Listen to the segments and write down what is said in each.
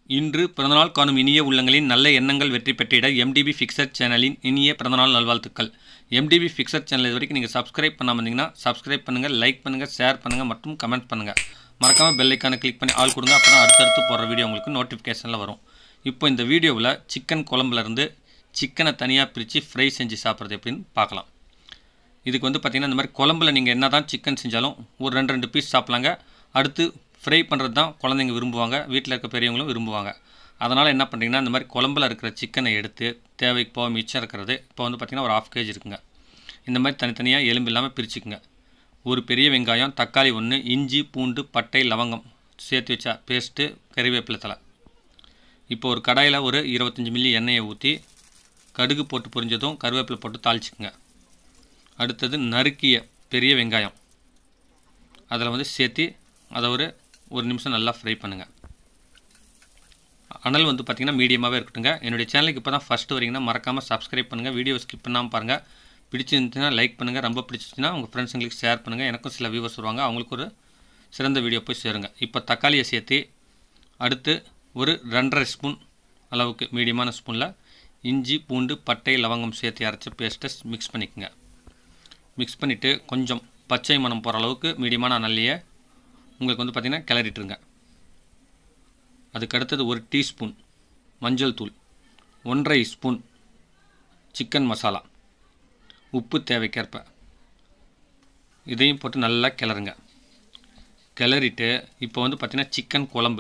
இன்று பிறந்தநாள் காணும் இனிய உள்ளங்களின் நல்ல எண்ணங்கள் வெற்றி பெற்றிட எம்டிபி ஃபிக்சர் சேனலின் இனிய பிறந்தநாள் நல்வாழ்த்துக்கள் எம்டிபி ஃபிக்சர் சேனல் இது வரைக்கும் நீங்கள் சப்ஸ்கிரைப் பண்ணாமல் இருந்தீங்கன்னா சப்ஸ்கிரைப் பண்ணுங்கள் லைக் பண்ணுங்கள் ஷேர் பண்ணுங்கள் மற்றும் கமெண்ட் பண்ணுங்கள் மறக்காமல் பெல் ஐக்கானை கிளிக் பண்ணி ஆள் கொடுங்க அப்போ தான் அடுத்தடுத்து போடுற வீடியோ உங்களுக்கு நோட்டிஃபிகேஷனில் வரும் இப்போ இந்த வீடியோவில் சிக்கன் குழம்புலேருந்து சிக்கனை தனியாக பிரித்து ஃப்ரை செஞ்சு சாப்பிட்றது எப்படின்னு பார்க்கலாம் இதுக்கு வந்து பார்த்திங்கன்னா இந்த மாதிரி குழம்புல நீங்கள் என்ன தான் சிக்கன் செஞ்சாலும் ஒரு ரெண்டு ரெண்டு பீஸ் சாப்பிட்லாங்க அடுத்து ஃப்ரை பண்ணுறது தான் குழந்தைங்க விரும்புவாங்க வீட்டில் இருக்க பெரியவங்களும் விரும்புவாங்க அதனால் என்ன பண்ணுறீங்கன்னா இந்த மாதிரி குழம்புல இருக்கிற சிக்கனை எடுத்து தேவைக்கு போக மிச்சம் இருக்கிறது இப்போ வந்து பார்த்திங்கன்னா ஒரு ஆஃப் கேஜி இருக்குங்க இந்த மாதிரி தனித்தனியாக எலும்பு இல்லாமல் பிரிச்சுக்குங்க ஒரு பெரிய வெங்காயம் தக்காளி ஒன்று இஞ்சி பூண்டு பட்டை லவங்கம் சேர்த்து வச்ச பேஸ்ட்டு கறிவேப்பிலை தலை இப்போ ஒரு கடாயில் ஒரு இருபத்தஞ்சி மில்லி எண்ணெயை ஊற்றி கடுகு போட்டு பொரிஞ்சதும் கருவேப்பிலை போட்டு தாளிச்சுக்குங்க அடுத்தது நறுக்கிய பெரிய வெங்காயம் அதில் வந்து சேர்த்து அதை ஒரு ஒரு நிமிஷம் நல்லா ஃப்ரை பண்ணுங்கள் அனல் வந்து பார்த்திங்கன்னா மீடியமாகவே இருக்கட்டுங்க என்னுடைய சேனலுக்கு இப்போ தான் ஃபஸ்ட்டு வரீங்கன்னா மறக்காமல் சப்ஸ்கிரைப் பண்ணுங்கள் வீடியோ ஸ்கிப் பண்ணாமல் பாருங்கள் பிடிச்சிருந்துச்சுன்னா லைக் பண்ணுங்கள் ரொம்ப பிடிச்சிச்சுன்னா உங்கள் ஃப்ரெண்ட்ஸுங்களுக்கு ஷேர் பண்ணுங்கள் எனக்கும் சில வியூவர்ஸ் வருவாங்க அவங்களுக்கு ஒரு சிறந்த வீடியோ போய் சேருங்க இப்போ தக்காளியை சேர்த்து அடுத்து ஒரு ரெண்டரை ஸ்பூன் அளவுக்கு மீடியமான ஸ்பூனில் இஞ்சி பூண்டு பட்டை லவங்கம் சேர்த்து அரைச்ச பேஸ்ட்டை மிக்ஸ் பண்ணிக்கோங்க மிக்ஸ் பண்ணிவிட்டு கொஞ்சம் பச்சை மணம் போகிற அளவுக்கு மீடியமான நல்லியை உங்களுக்கு வந்து பார்த்திங்கன்னா கிளறிட்டுருங்க அதுக்கு அடுத்தது ஒரு டீஸ்பூன் மஞ்சள் தூள் ஒன்றரை ஸ்பூன் சிக்கன் மசாலா உப்பு தேவைக்கேற்ப இதையும் போட்டு நல்லா கிளறுங்க கிளறிட்டு இப்போ வந்து பார்த்திங்கன்னா சிக்கன் குழம்பு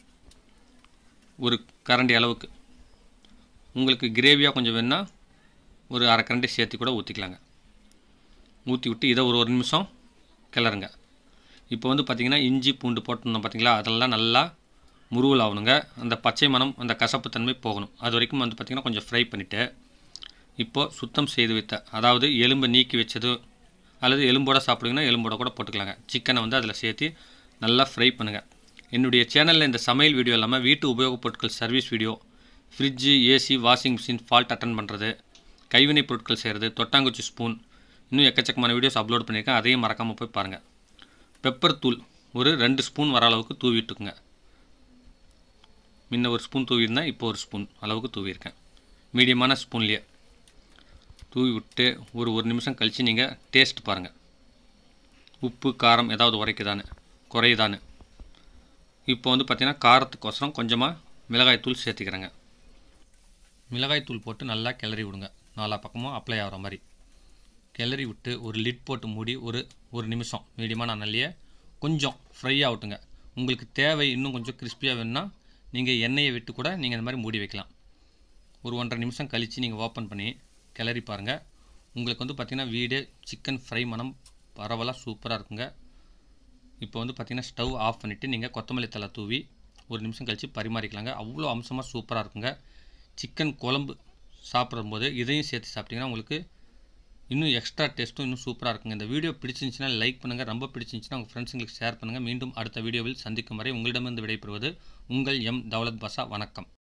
ஒரு கரண்டி அளவுக்கு உங்களுக்கு கிரேவியாக கொஞ்சம் வேணால் ஒரு அரை கரண்டி சேர்த்து கூட ஊற்றிக்கலாங்க ஊற்றி விட்டு இதை ஒரு ஒரு நிமிஷம் கிளறுங்க இப்போ வந்து பார்த்திங்கன்னா இஞ்சி பூண்டு போட்டிருந்தோம் பார்த்தீங்களா அதெல்லாம் நல்லா முருவல் ஆகணுங்க அந்த பச்சை மணம் அந்த கசப்பு தன்மை போகணும் அது வரைக்கும் வந்து பார்த்திங்கன்னா கொஞ்சம் ஃப்ரை பண்ணிவிட்டு இப்போது சுத்தம் செய்து வைத்த அதாவது எலும்பை நீக்கி வச்சது அல்லது எலும்போட சாப்பிடுங்கன்னா எலும்போட கூட போட்டுக்கலாங்க சிக்கனை வந்து அதில் சேர்த்து நல்லா ஃப்ரை பண்ணுங்கள் என்னுடைய சேனலில் இந்த சமையல் வீடியோ இல்லாமல் வீட்டு உபயோகப் பொருட்கள் service video fridge AC washing machine fault attend பண்ணுறது கைவினைப் பொருட்கள் செய்கிறது தொட்டாங்குச்சி ஸ்பூன் இன்னும் எக்கச்சக்கமான வீடியோஸ் அப்லோட் பண்ணியிருக்கேன் அதையும் மறக்காமல் போய் பாருங்கள் பெப்பர் தூள் ஒரு ரெண்டு ஸ்பூன் வர அளவுக்கு தூவி விட்டுக்குங்க முன்ன ஒரு ஸ்பூன் தூவியிருந்தேன் இப்போ ஒரு ஸ்பூன் அளவுக்கு தூவியிருக்கேன் மீடியமான ஸ்பூன்லேயே தூவி விட்டு ஒரு ஒரு நிமிஷம் கழித்து நீங்கள் டேஸ்ட் பாருங்கள் உப்பு காரம் ஏதாவது உரைக்குதான்னு குறையுதான்னு இப்போ வந்து பார்த்திங்கன்னா காரத்துக்கோசரம் கொஞ்சமாக மிளகாய்த்தூள் சேர்த்துக்கிறேங்க மிளகாய்த்தூள் போட்டு நல்லா கிளறி விடுங்க நாலா பக்கமும் அப்ளை ஆகிற மாதிரி கிளறி விட்டு ஒரு லிட் போட்டு மூடி ஒரு ஒரு நிமிஷம் மீடியமான நல்லியே கொஞ்சம் ஃப்ரை ஆகட்டுங்க உங்களுக்கு தேவை இன்னும் கொஞ்சம் கிறிஸ்பியாக வேணும்னா நீங்கள் எண்ணெயை விட்டு கூட நீங்கள் இந்த மாதிரி மூடி வைக்கலாம் ஒரு ஒன்றரை நிமிஷம் கழித்து நீங்கள் ஓப்பன் பண்ணி கிளறி பாருங்கள் உங்களுக்கு வந்து பார்த்திங்கன்னா வீடே சிக்கன் ஃப்ரை மனம் பரவலாக சூப்பராக இருக்குங்க இப்போ வந்து பார்த்திங்கன்னா ஸ்டவ் ஆஃப் பண்ணிவிட்டு நீங்கள் கொத்தமல்லி தலை தூவி ஒரு நிமிஷம் கழித்து பரிமாறிக்கலாங்க அவ்வளோ அம்சமாக சூப்பராக இருக்குங்க சிக்கன் குழம்பு சாப்பிடும்போது இதையும் சேர்த்து சாப்பிட்டிங்கன்னா உங்களுக்கு இன்னும் எக்ஸ்ட்ரா டேஸ்ட்டும் இன்னும் சூப்பராக இருக்குங்க இந்த வீடியோ பிடிச்சிருந்துச்சுன்னா லைக் பண்ணுங்கள் ரொம்ப பிடிச்சிருந்துச்சுன்னா உங்கள் ஃப்ரெண்ட்ஸுங்களுக்கு ஷேர் பண்ணுங்கள் மீண்டும் அடுத்த வீடியோவில் சந்திக்கும் வரை உங்களிடமிருந்து விடைபெறுவது உங்கள் எம் தௌலத் பாஷா வணக்கம்